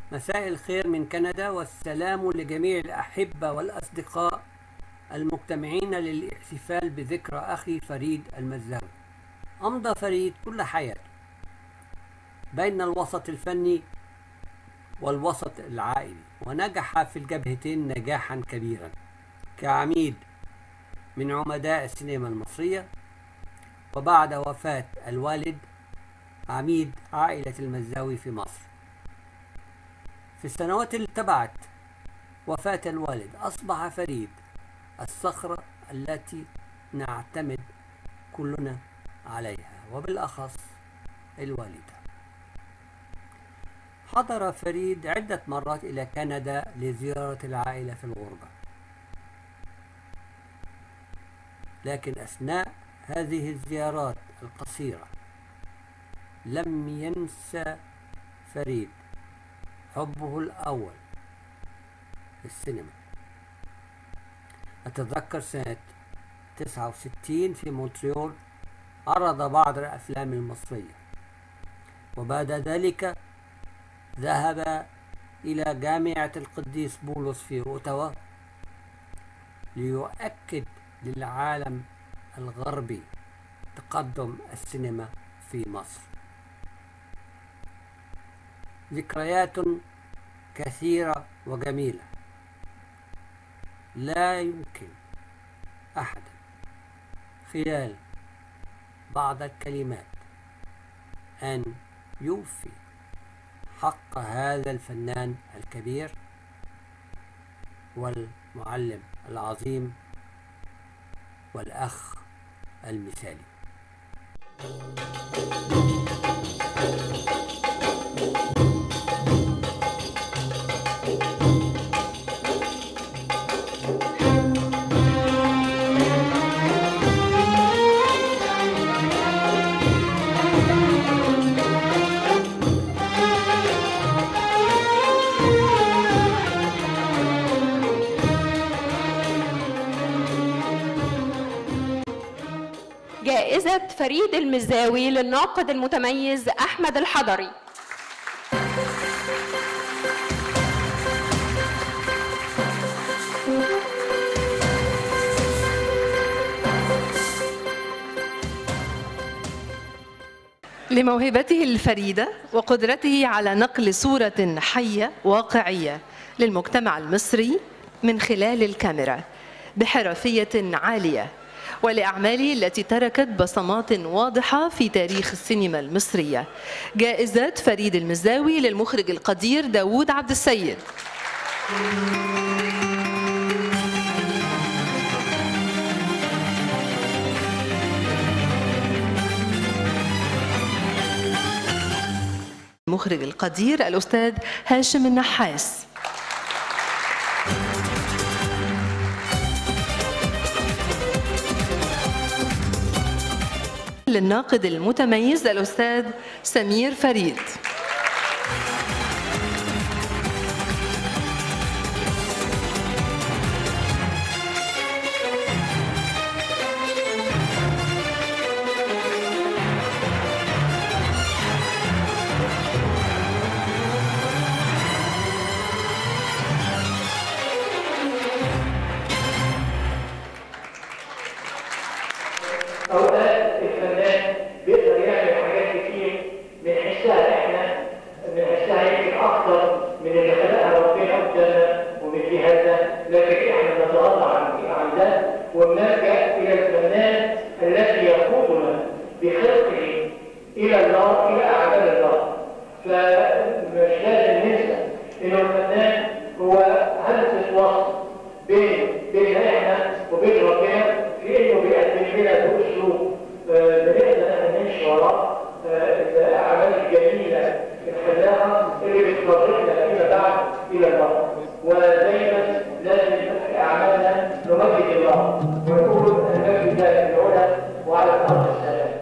مساء الخير من كندا والسلام لجميع الأحبة والأصدقاء المجتمعين للاحتفال بذكرى أخي فريد المزاوي أمضى فريد كل حياته بين الوسط الفني والوسط العائلي ونجح في الجبهتين نجاحا كبيرا كعميد من عمداء السينما المصرية وبعد وفاة الوالد عميد عائلة المزاوي في مصر في السنوات اللي تبعت وفاة الوالد أصبح فريد الصخرة التي نعتمد كلنا عليها وبالأخص الوالدة حضر فريد عدة مرات إلى كندا لزيارة العائلة في الغربة لكن أثناء هذه الزيارات القصيرة لم ينسى فريد حبه الأول في السينما أتذكر سنة 69 في مونتريول عرض بعض الأفلام المصرية وبعد ذلك ذهب إلى جامعة القديس بولس في أوتاوا ليؤكد للعالم الغربي تقدم السينما في مصر ذكريات كثيرة وجميلة لا يمكن أحدا خلال بعض الكلمات أن يوفي حق هذا الفنان الكبير والمعلم العظيم والأخ المثالي جائزة فريد المزاوي للناقد المتميز أحمد الحضري لموهبته الفريدة وقدرته على نقل صورة حية واقعية للمجتمع المصري من خلال الكاميرا بحرفية عالية ولأعماله التي تركت بصمات واضحة في تاريخ السينما المصرية جائزة فريد المزاوي للمخرج القدير داوود عبد السيد المخرج القدير الأستاذ هاشم النحاس للناقد المتميز الأستاذ سمير فريد اوقات الفنان بيقدر يعمل حاجات كتير بنحسها احنا بنحسها يمكن اكتر من اللي خلقها ربنا قدامنا ومن جهازنا لكن احنا نتغاضى عن عن ده ونلجا الى الفنان الذي يقودنا بخلقه الى الله الى اعمال الله فمش لازم ننسى انه الفنان هو همزه وصل بين بين احنا وبين ربنا في انه بيقدم لنا باسلوب آه، بنقدر احنا نمشي وراه آه، الاعمال الجميله الخلاقه اللي بتفرقنا فيما بعد الى الله ودايما لازم في اعمالنا نمجد الله ونقول المجد ده في العلا وعلى الارض السلام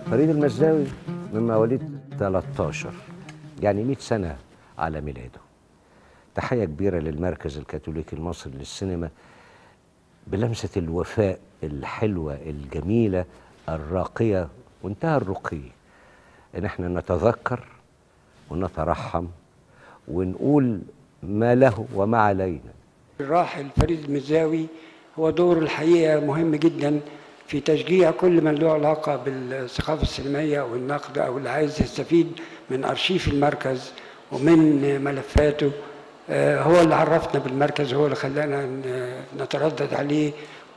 فريد المزاوي من مواليد 13 يعني 100 سنة على ميلاده تحية كبيرة للمركز الكاثوليكي المصري للسينما بلمسة الوفاء الحلوة الجميلة الراقية وانتهى الرقي ان احنا نتذكر ونترحم ونقول ما له وما علينا الراحل فريد المزاوي هو دور الحقيقة مهم جدا في تشجيع كل من له علاقة بالثقافة السينمائية أو النقد أو اللي عايز يستفيد من أرشيف المركز ومن ملفاته آه، هو اللي عرفنا بالمركز هو اللي خلانا ن- نتردد عليه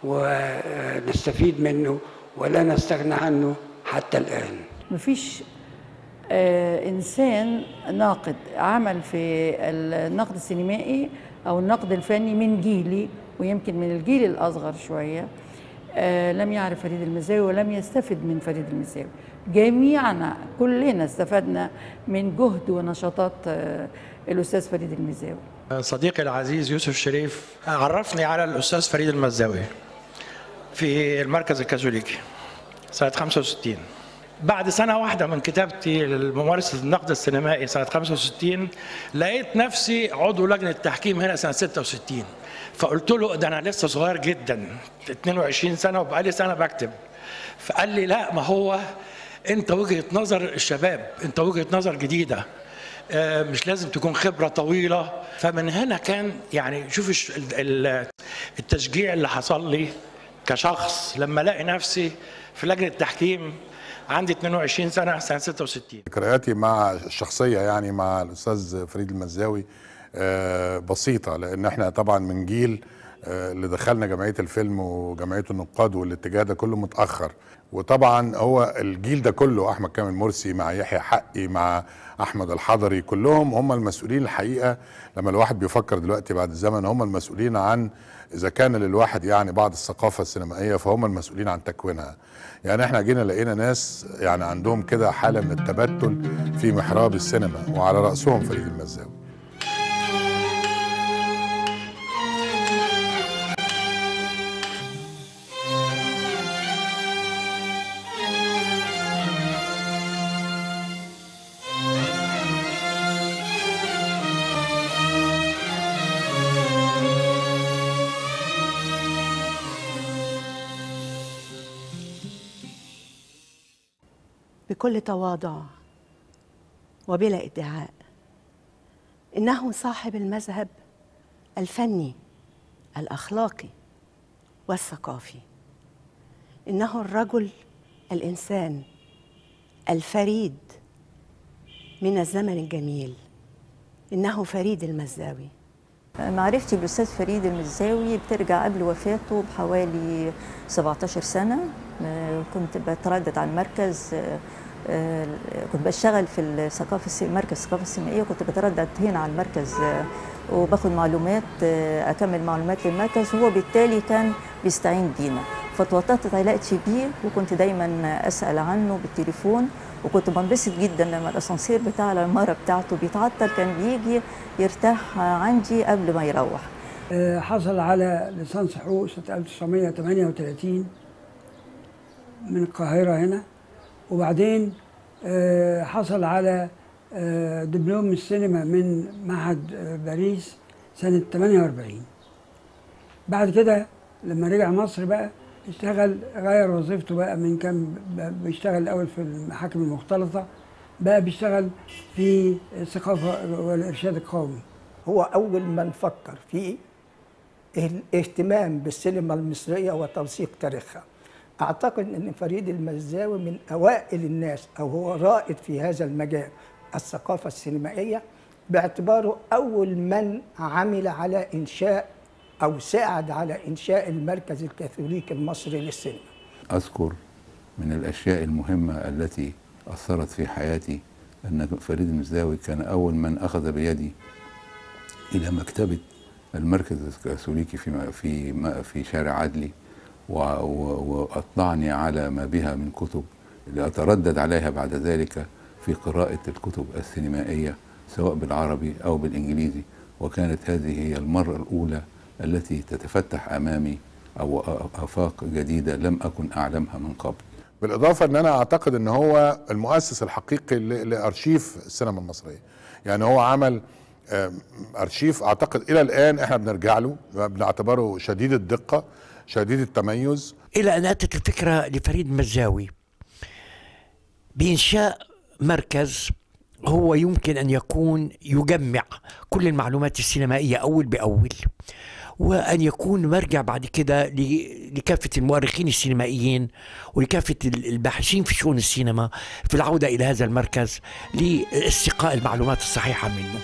ونستفيد منه ولا نستغنى عنه حتى الآن مفيش آه، إنسان ناقد عمل في النقد السينمائي أو النقد الفني من جيلي ويمكن من الجيل الأصغر شوية آه، لم يعرف فريد المزاوي ولم يستفد من فريد المزاوي جميعنا كلنا استفدنا من جهد ونشاطات آه، الأستاذ فريد المزاوي صديقي العزيز يوسف شريف عرفني على الأستاذ فريد المزاوي في المركز الكاثوليكي سنة 65 بعد سنة واحدة من كتابتي لممارسة النقد السينمائي سنة 65 لقيت نفسي عضو لجنة تحكيم هنا سنة 66 فقلت له ده أنا لسه صغير جدا 22 سنة وبقالي سنة بكتب فقال لي لا ما هو أنت وجهة نظر الشباب أنت وجهة نظر جديدة آه، مش لازم تكون خبرة طويلة فمن هنا كان يعني شوف الش- ال- ال- التشجيع اللي حصل لي كشخص لما الاقي نفسي في لجنة تحكيم عندي 22 سنة سنة 66 ذكرياتي مع الشخصيه يعني مع الاستاذ فريد المزاوي آه، بسيطه لان احنا طبعا من جيل آه، اللي دخلنا جمعيه الفيلم وجمعيه النقاد والاتجاه ده كله متاخر وطبعا هو الجيل ده كله احمد كامل مرسي مع يحيى حقي مع احمد الحضري كلهم هم المسؤولين الحقيقه لما الواحد بيفكر دلوقتي بعد الزمن هم المسؤولين عن اذا كان للواحد يعني بعض الثقافه السينمائيه فهم المسؤولين عن تكوينها يعني احنا جينا لقينا ناس يعني عندهم كده حاله من التبتل في محراب السينما وعلى راسهم فريد المزاوي بكل تواضع وبلا ادعاء انه صاحب المذهب الفني الاخلاقي والثقافي انه الرجل الانسان الفريد من الزمن الجميل انه فريد المزاوي معرفتي بالأستاذ فريد المزاوي بترجع قبل وفاته بحوالي 17 سنة آه، كنت بتردد على المركز آه، آه، كنت بشتغل في الثقافة السي- مركز الثقافة السينمائية كنت بتردد هنا على المركز آه، وباخد معلومات آه، أكمل معلومات للمركز وهو بالتالي كان بيستعين بينا فتوطدت علاقتي بيه وكنت دايما أسأل عنه بالتليفون وكنت بنبسط جدا لما الاسانسير بتاع العماره بتاعته بيتعطل كان بيجي يرتاح عندي قبل ما يروح آه، حصل على ليسانس حقوق سنة 1938 من القاهرة هنا وبعدين آه، حصل على آه، دبلوم السينما من معهد آه، باريس سنة 48 بعد كده لما رجع مصر بقى اشتغل غير وظيفته بقى من كان ب- بيشتغل الأول في المحاكم المختلطة بقى بيشتغل في الثقافة والإرشاد القومي هو أول من فكر في الاهتمام بالسينما المصرية وتوثيق تاريخها أعتقد أن فريد المزاوي من أوائل الناس أو هو رائد في هذا المجال الثقافة السينمائية باعتباره أول من عمل على إنشاء أو ساعد على إنشاء المركز الكاثوليكي المصري للسينما أذكر من الأشياء المهمة التي أثرت في حياتي أن فريد المزاوي كان أول من أخذ بيدي إلى مكتبة المركز الكاثوليكي في في في شارع عدلي و- و- وأطلعني على ما بها من كتب لأتردد عليها بعد ذلك في قراءة الكتب السينمائية سواء بالعربي أو بالإنجليزي وكانت هذه هي المرة الأولى التي تتفتح أمامي أو آفاق جديدة لم أكن أعلمها من قبل بالاضافه ان انا اعتقد ان هو المؤسس الحقيقي ل- لارشيف السينما المصريه يعني هو عمل آم، ارشيف اعتقد الى الان احنا بنرجع له بنعتبره شديد الدقه شديد التميز إلى أن أتت الفكرة لفريد مزاوي بإنشاء مركز هو يمكن أن يكون يجمع كل المعلومات السينمائية أول بأول وأن يكون مرجع بعد كده ل- لكافة المؤرخين السينمائيين ولكافة ال- الباحثين في شؤون السينما في العودة إلى هذا المركز لاستقاء المعلومات الصحيحة منه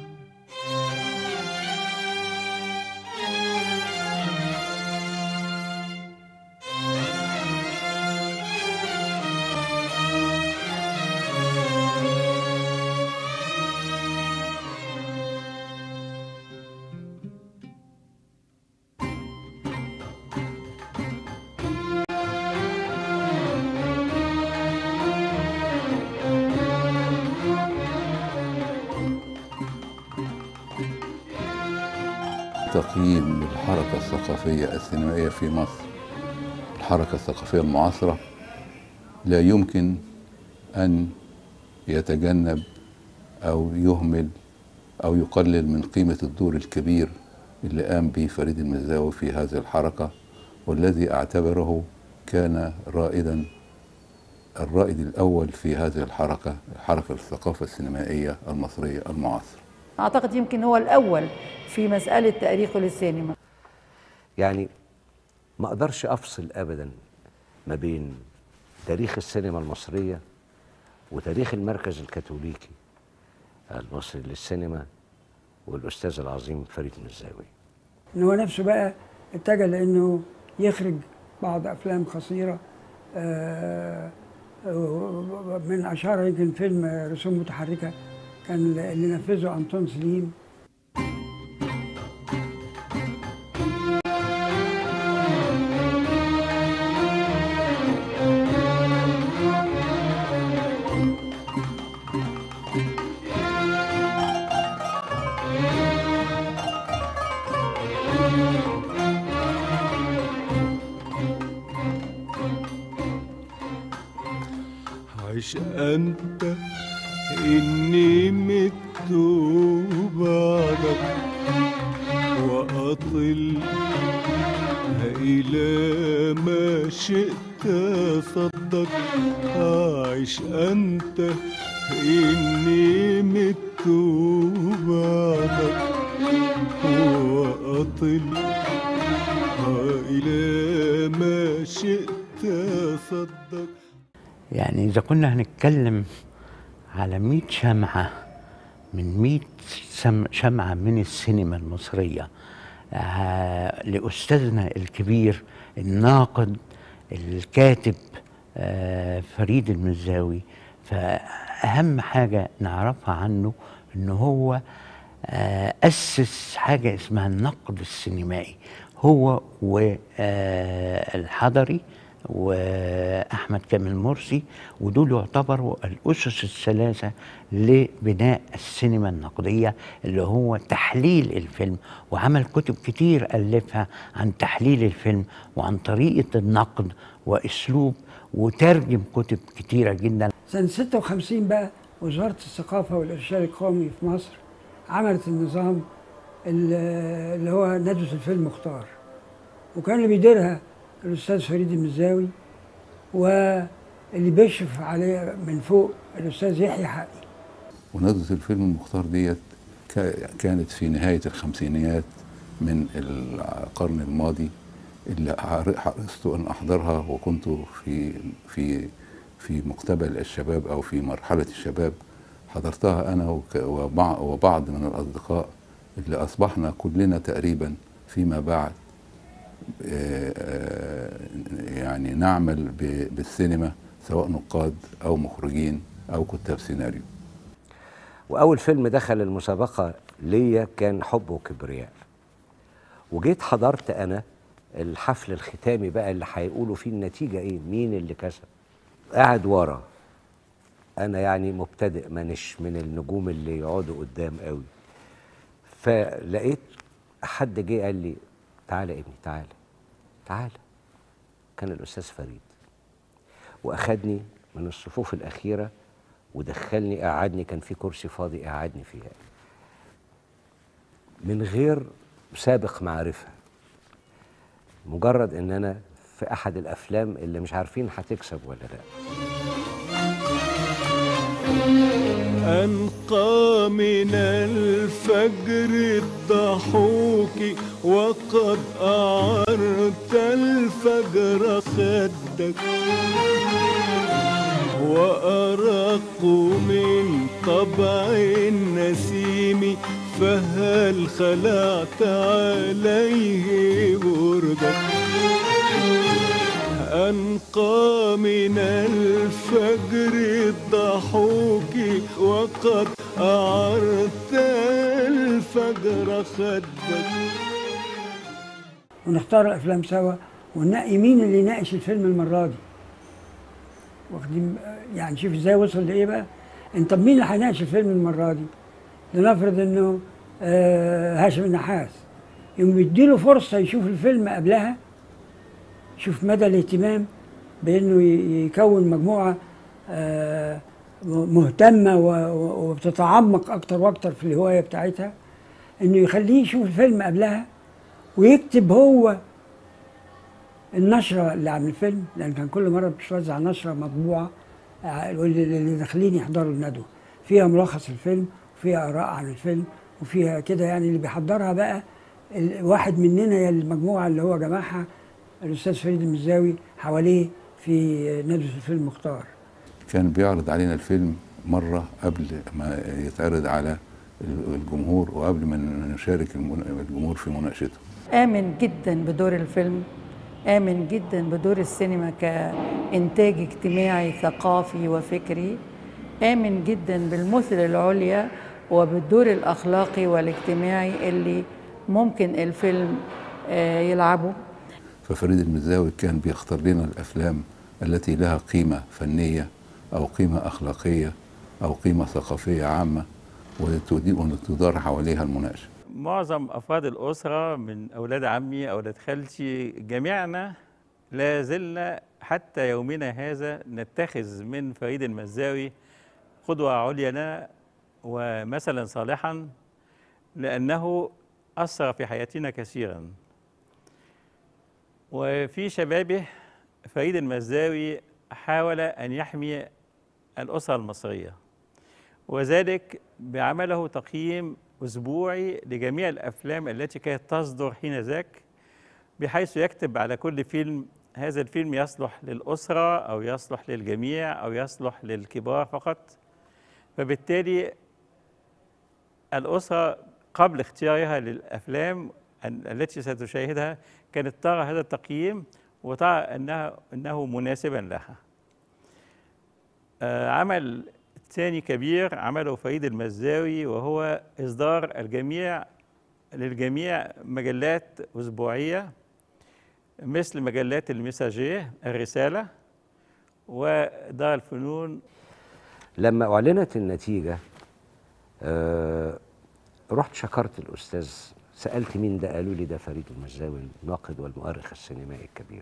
تقييم للحركة الثقافية السينمائية في مصر الحركة الثقافية المعاصرة لا يمكن أن يتجنب أو يهمل أو يقلل من قيمة الدور الكبير اللي قام به فريد المزاوي في هذه الحركة والذي أعتبره كان رائدا الرائد الأول في هذه الحركة حركة الثقافة السينمائية المصرية المعاصرة اعتقد يمكن هو الاول في مساله تاريخه للسينما يعني ما اقدرش افصل ابدا ما بين تاريخ السينما المصريه وتاريخ المركز الكاثوليكي المصري للسينما والاستاذ العظيم فريد المزاوي ان هو نفسه بقى اتجه لانه يخرج بعض افلام قصيره آه، من اشهرها يمكن فيلم رسوم متحركه كان اللي نفذه انطون سليم عش أنت إني مت بعدك وأطل إلى ما شئت صدق عش أنت إني مت بعدك وأطل إلى ما شئت صدق يعني إذا كنا هنتكلم على 100 شمعة من 100 سم- شمعة من السينما المصرية آه، لأستاذنا الكبير الناقد الكاتب آه، فريد المزاوي فأهم حاجة نعرفها عنه إن هو آه، أسس حاجة اسمها النقد السينمائي هو والحضري واحمد كامل مرسي ودول يعتبروا الاسس الثلاثه لبناء السينما النقديه اللي هو تحليل الفيلم وعمل كتب كتير الفها عن تحليل الفيلم وعن طريقه النقد واسلوب وترجم كتب كتيره جدا سنة 56 بقى وزارة الثقافة والإرشاد القومي في مصر عملت النظام ال- اللي هو ندوة الفيلم مختار وكان اللي بيديرها الأستاذ فريد المزاوي واللي بيشرف عليه من فوق الأستاذ يحيى حقي وندوة الفيلم المختار ديت كا- كانت في نهاية الخمسينيات من القرن الماضي اللي حر- حرصت أن أحضرها وكنت في في في مقتبل الشباب أو في مرحلة الشباب حضرتها أنا وك- وبع- وبعض من الأصدقاء اللي أصبحنا كلنا تقريبا فيما بعد آه، آه، يعني نعمل ب- بالسينما سواء نقاد أو مخرجين أو كتاب سيناريو واول فيلم دخل المسابقه ليا كان حب وكبرياء وجيت حضرت انا الحفل الختامي بقى اللي هيقولوا فيه النتيجه ايه مين اللي كسب قاعد ورا انا يعني مبتدئ مانيش من النجوم اللي يقعدوا قدام قوي فلقيت حد جه قال لي تعالى ابني تعالى تعالى كان الاستاذ فريد واخدني من الصفوف الاخيره ودخلني قعدني كان في كرسي فاضي قعدني فيها من غير سابق معرفه مجرد ان انا في احد الافلام اللي مش عارفين هتكسب ولا لا أنقى من الفجر الضحوك وقد أعرت الفجر خدك وأرق من طبع النسيم فهل خلعت عليه بردك أنقى من الفجر الضحوك وقد أعرت الفجر خدك ونختار الافلام سوا وننقي مين اللي يناقش الفيلم المره دي واخدين يعني شوف ازاي وصل لايه بقى انت طب مين اللي هيناقش الفيلم المره دي لنفرض انه آه هاشم النحاس يوم بيديله فرصه يشوف الفيلم قبلها شوف مدى الاهتمام بانه ي- يكون مجموعه آه، مهتمه و- و- وبتتعمق اكتر واكتر في الهوايه بتاعتها انه يخليه يشوف الفيلم قبلها ويكتب هو النشره اللي عن الفيلم لان كان كل مره بتوزع نشره مطبوعه آه، اللي اللي داخلين يحضروا الندوه فيها ملخص الفيلم وفيها اراء عن الفيلم وفيها كده يعني اللي بيحضرها بقى ال- واحد مننا يا المجموعه اللي هو جمعها الاستاذ فريد المزاوي حواليه في ندوه الفيلم مختار كان بيعرض علينا الفيلم مرة قبل ما يتعرض على الجمهور وقبل ما نشارك المن- الجمهور في مناقشته آمن جدا بدور الفيلم آمن جدا بدور السينما كإنتاج اجتماعي ثقافي وفكري آمن جدا بالمثل العليا وبالدور الأخلاقي والاجتماعي اللي ممكن الفيلم آه، يلعبه ففريد المزاوي كان بيختار لنا الأفلام التي لها قيمة فنية أو قيمة أخلاقية أو قيمة ثقافية عامة وتدي- وتدار حواليها المناقشة معظم افراد الاسره من اولاد عمي اولاد خالتي جميعنا لا زلنا حتى يومنا هذا نتخذ من فريد المزاوي قدوه عليا لنا ومثلا صالحا لانه اثر في حياتنا كثيرا وفي شبابه فريد المزاوي حاول ان يحمي الاسره المصريه وذلك بعمله تقييم أسبوعي لجميع الأفلام التي كانت تصدر حين ذاك بحيث يكتب على كل فيلم هذا الفيلم يصلح للأسرة أو يصلح للجميع أو يصلح للكبار فقط فبالتالي الأسرة قبل اختيارها للأفلام ال- التي ستشاهدها كانت ترى هذا التقييم وترى أنه, أنه مناسبا لها آه، عمل ثاني كبير عمله فريد المزاوي وهو إصدار الجميع للجميع مجلات أسبوعية مثل مجلات المساجيه الرسالة ودار الفنون لما اعلنت النتيجه آه رحت شكرت الاستاذ سالت مين ده قالوا لي ده فريد المزاوي الناقد والمؤرخ السينمائي الكبير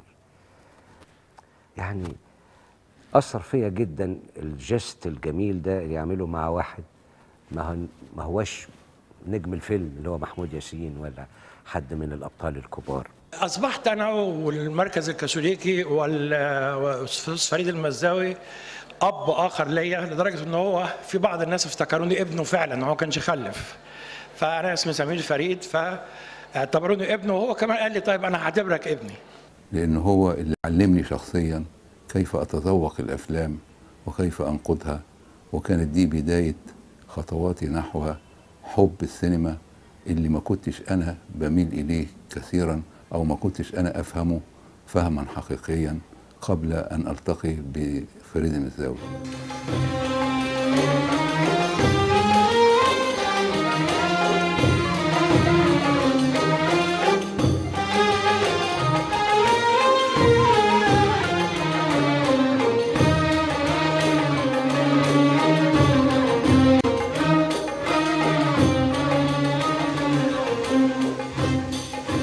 يعني اثر فيا جدا الجست الجميل ده اللي يعمله مع واحد ما هو ما هوش نجم الفيلم اللي هو محمود ياسين ولا حد من الابطال الكبار اصبحت انا والمركز الكاثوليكي وال- والاستاذ فريد المزاوي اب اخر ليا لدرجه ان هو في بعض الناس افتكروني ابنه فعلا هو كانش خلف فانا اسمي سمير فريد فاعتبروني ابنه وهو كمان قال لي طيب انا هعتبرك ابني لأن هو اللي علمني شخصيا كيف أتذوق الأفلام وكيف أنقدها وكانت دي بداية خطواتي نحو حب السينما اللي ما كنتش أنا بميل إليه كثيرا أو ما كنتش أنا أفهمه فهما حقيقيا قبل أن ألتقي بفريد المزاوي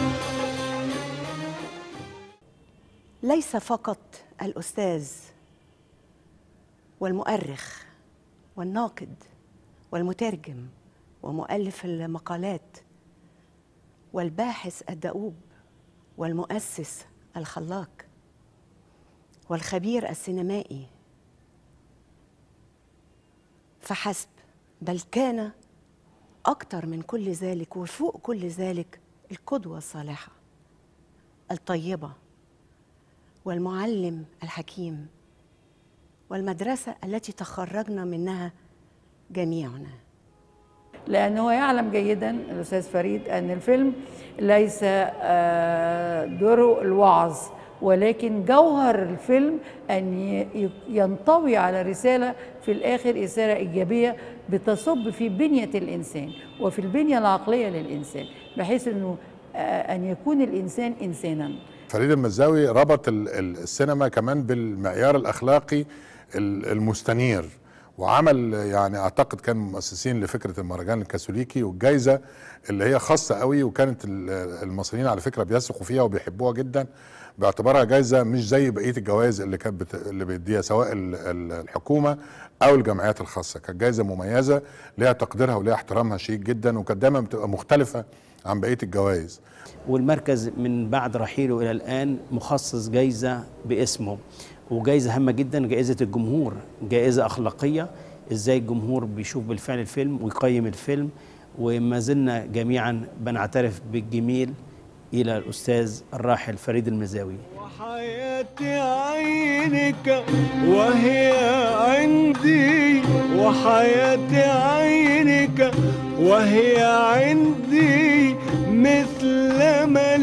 ليس فقط الأستاذ والمؤرخ والناقد والمترجم ومؤلف المقالات والباحث الدؤوب والمؤسس الخلاق والخبير السينمائي فحسب بل كان اكتر من كل ذلك وفوق كل ذلك القدوه الصالحه الطيبه والمعلم الحكيم والمدرسه التي تخرجنا منها جميعنا لأنه يعلم جيدا الأستاذ فريد أن الفيلم ليس آه، دوره الوعظ ولكن جوهر الفيلم أن ي- ينطوي على رسالة في الآخر رسالة إيجابية بتصب في بنية الإنسان وفي البنية العقلية للإنسان بحيث أنه آه، أن يكون الإنسان إنسانا فريد المزاوي ربط ال- ال- السينما كمان بالمعيار الاخلاقي ال- المستنير وعمل يعني اعتقد كان مؤسسين لفكره المهرجان الكاثوليكي والجائزه اللي هي خاصه قوي وكانت ال- المصريين على فكره بيثقوا فيها وبيحبوها جدا باعتبارها جائزه مش زي بقيه الجوائز اللي كانت بت... اللي بيديها سواء ال- ال- الحكومه او الجمعيات الخاصه كانت جائزه مميزه ليها تقديرها وليها احترامها شيك جدا وكانت دايما بتبقى مختلفه عن بقيه الجوائز والمركز من بعد رحيله إلى الآن مخصص جايزة باسمه وجايزة هامة جدا جائزة الجمهور جائزة أخلاقية إزاي الجمهور بيشوف بالفعل الفيلم ويقيم الفيلم وما زلنا جميعا بنعترف بالجميل إلى الأستاذ الراحل فريد المزاوي حياتي عينك وهي عندي وحياتي عينك وهي عندي مثل ما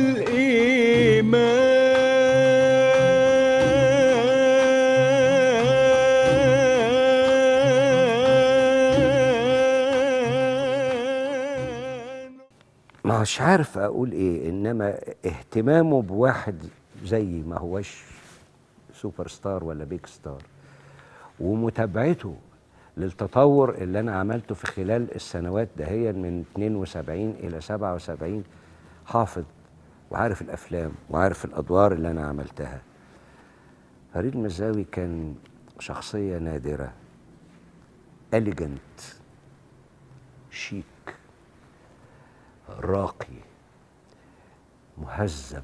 الإيمان مش عارف اقول ايه انما اهتمامه بواحد زي ما هوش سوبر ستار ولا بيج ستار ومتابعته للتطور اللي انا عملته في خلال السنوات دهيا من 72 الى 77 حافظ وعارف الافلام وعارف الادوار اللي انا عملتها فريد المزاوي كان شخصيه نادره اليجنت شيك راقي مهذب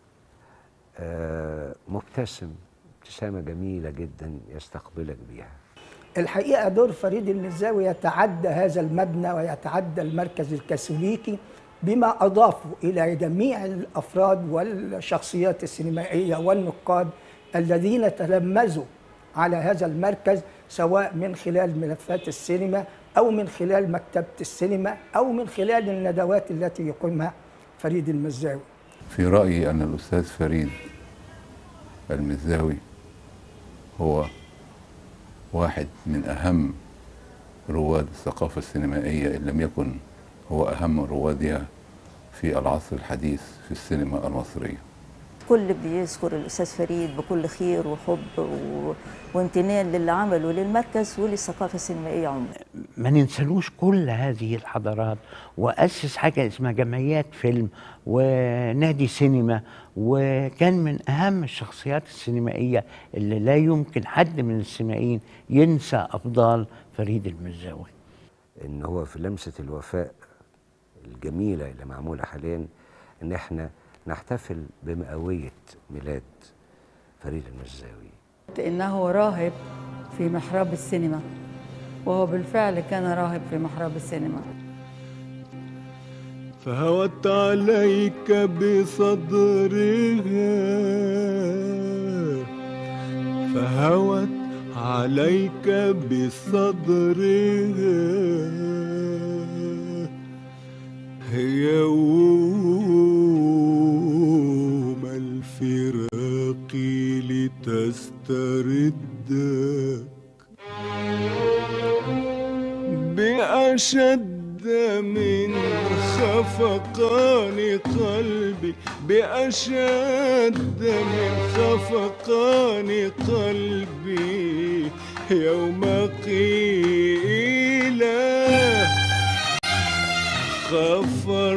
آه، مبتسم ابتسامة جميلة جدا يستقبلك بيها الحقيقة دور فريد المزاوي يتعدى هذا المبنى ويتعدى المركز الكاثوليكي بما أضافه إلى جميع الأفراد والشخصيات السينمائية والنقاد الذين تلمذوا على هذا المركز سواء من خلال ملفات السينما أو من خلال مكتبة السينما أو من خلال الندوات التي يقيمها فريد المزاوي في رأيي أن الأستاذ فريد المزاوي هو واحد من أهم رواد الثقافة السينمائية إن لم يكن هو أهم روادها في العصر الحديث في السينما المصرية كل بيذكر الأستاذ فريد بكل خير وحب و... وامتنان للي عمله للمركز وللثقافة السينمائية عموما ما ننسلوش كل هذه الحضارات وأسس حاجة اسمها جمعيات فيلم ونادي سينما وكان من أهم الشخصيات السينمائية اللي لا يمكن حد من السينمائيين ينسى أفضال فريد المزاوي ان هو في لمسة الوفاء الجميلة اللي معمولة حاليا ان احنا نحتفل بمئوية ميلاد فريد المزاوي إنه راهب في محراب السينما وهو بالفعل كان راهب في محراب السينما فهوت عليك بصدرها فهوت عليك بصدرها يوم الفراق لتستردك بأشد من خفقان قلبي بأشد من خفقان قلبي يوم قيل خفق